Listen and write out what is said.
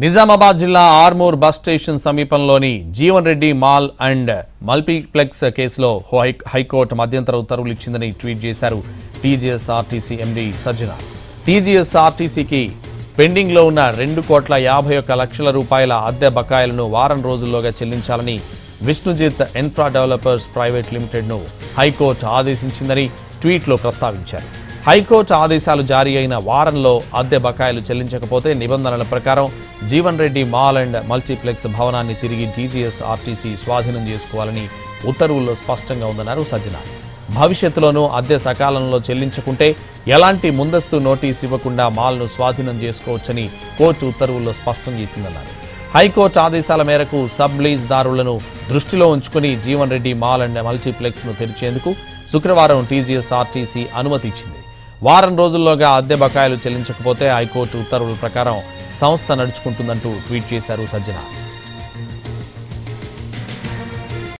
నిజామాబాద్ జిల్లా Armoor bus station సమీపంలోని Jeevan Reddy mall and multiplex కేసులో హై- హైకోర్టు మధ్యంతర ఉత్తర్వులు ఇచ్చిందని ట్వీట్ చేశారు TGS RTC MD Sajjana TGS ఆర్టీసీకి పెండింగ్ లో ఉన్న రెండు కోట్ల యాభై ఒక్క లక్షల రూపాయల అద్దె బకాయిలను వారం రోజుల్లోగా చెల్లించాలని Vishnujith infra developers private limited ను హైకోర్టు ఆదేశించిందని ట్వీట్లో ప్రస్తావించారు హైకోర్టు ఆదేశాలు జారీ అయిన వారంలో అద్దె బకాయిలు చెల్లించకపోతే నిబంధనల ప్రకారం Jeevan Reddy mall and multiplex భవనాన్ని తిరిగి టీజీఎస్ ఆర్టీసీ స్వాధీనం చేసుకోవాలని ఉత్తర్వుల్లో స్పష్టంగా ఉందన్నారు సజ్జన భవిష్యత్తులోనూ అద్దె సకాలంలో చెల్లించకుంటే ఎలాంటి ముందస్తు నోటీస్ ఇవ్వకుండా మాల్ను స్వాధీనం చేసుకోవచ్చని కోర్టు ఉత్తర్వుల్లో స్పష్టం చేసిందన్నారు హైకోర్టు ఆదేశాల మేరకు సబ్ లీజ్దారులను దృష్టిలో ఉంచుకుని Jeevan Reddy mall and multiplex ను తెరిచేందుకు శుక్రవారం టీజీఎస్ ఆర్టీసీ అనుమతి ఇచ్చింది వారం రోజుల్లోగా అద్దె బకాయిలు చెల్లించకపోతే హైకోర్టు ఉత్తర్వుల ప్రకారం సంస్థ నడుచుకుంటుందంటూ ట్వీట్ చేశారు సజ్జన